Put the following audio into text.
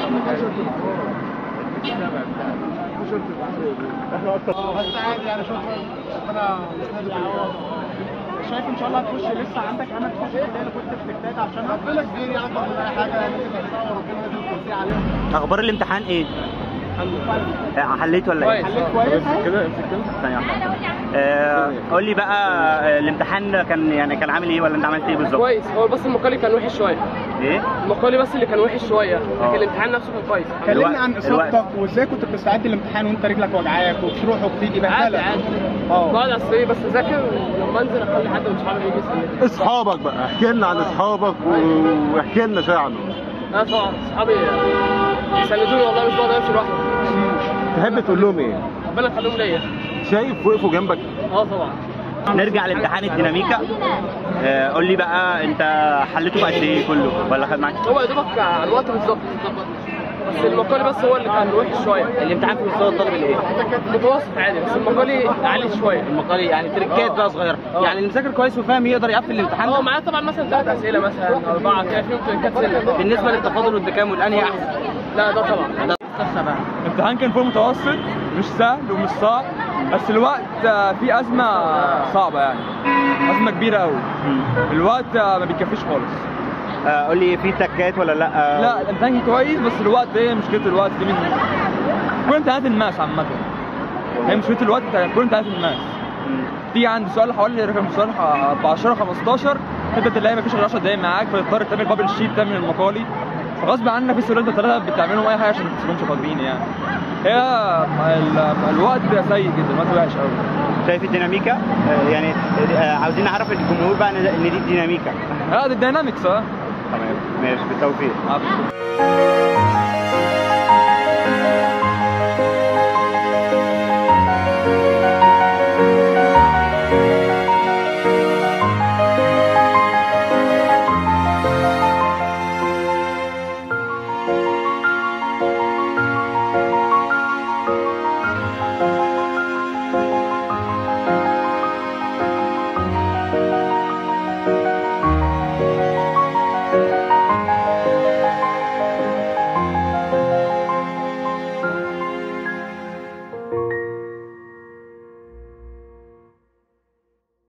بس عادي يعني شوف ربنا يسندك ويعوضك. شايف ان شاء الله هتخش لسه عندك امل تخش الكليه اللي كنت في تكتاك عشان ربنا كبير يعني من اي حاجه لازم تحبها وربنا لازم التوفيق عليها اخبار الامتحان ايه آه، حليت ولا ايه حليت كويس ثانية واحدة. آه، قول لي بقى آه، الامتحان كان يعني كان عامل ايه ولا انت عملت ايه بالظبط؟ كويس هو بس المقالي كان وحش شويه ايه؟ المقالي بس اللي كان وحش شويه آه. لكن الامتحان نفسه كان كويس كلمني عن الوقت- اصابتك وازاي كنت بتستعد للامتحان وانت رجلك وجعاك وبتروح وبتيجي عادي بهدله عادي اه بقعد على السرير بس اذاكر ولما انزل اخلي حد من صحابي يجي يسلمني اصحابك بقى احكي لنا عن اصحابك و- واحكي لنا شويه عنهم انا طبعا صحابي يساندوني والله مش بقدر امشي لوحدي تحب تقول لهم ايه ربنا يخليهم ليا شايف وقفوا جنبك اه طبعا نرجع لامتحان الديناميكا آه، قول لي بقى انت حليته بقد ايه كله ولا خد معاك؟ هو يا دوبك على الوقت بالظبط بس المقالي بس هو اللي كان وحش شويه الامتحان في مستوى الطالب الايه؟ متوسط عادي بس المقالي عالي شويه المقالي يعني تريكات بقى صغيره آه. يعني اللي مذاكر كويس وفاهم يقدر يقفل الامتحان اه ده معايا طبعا مثلا ثلاث اسئله مثلا اربعه كده فيهم تريكات سنه بالنسبه للتفاضل والتكامل انهي احسن؟ لا ده طبعا الامتحان كان فوق متوسط مش سهل ومش صعب بس الوقت آه، فيه أزمة صعبة يعني أزمة كبيرة أوي مم. الوقت آه، ما بيكفيش خالص آه، قول لي في تكات ولا لا؟ لا الامتحان كان كويس بس الوقت هي مشكلة الوقت دي من كل امتحانات الماس عامة هي مشكلة الوقت بتاع كل امتحانات الماس مم. تيجي عند سؤال حوالي رقم سؤال 14 15 تبدا تلاقي مفيش غير 10 دقايق معاك فتضطر تعمل بابل شيت تعمل المقالي فغصب عنك في سؤالين ثلاثه بتعملهم اي حاجه عشان ما تسيبهمش فاضيين يعني هي ال- الوقت سيء جدا الوقت وحش قوي شايف الديناميكا؟ آه، يعني آه، عاوزين نعرف الجمهور بقى ان ان دي الديناميكا اه دي الداينامكس اه تمام ماشي بالتوفيق عفوا.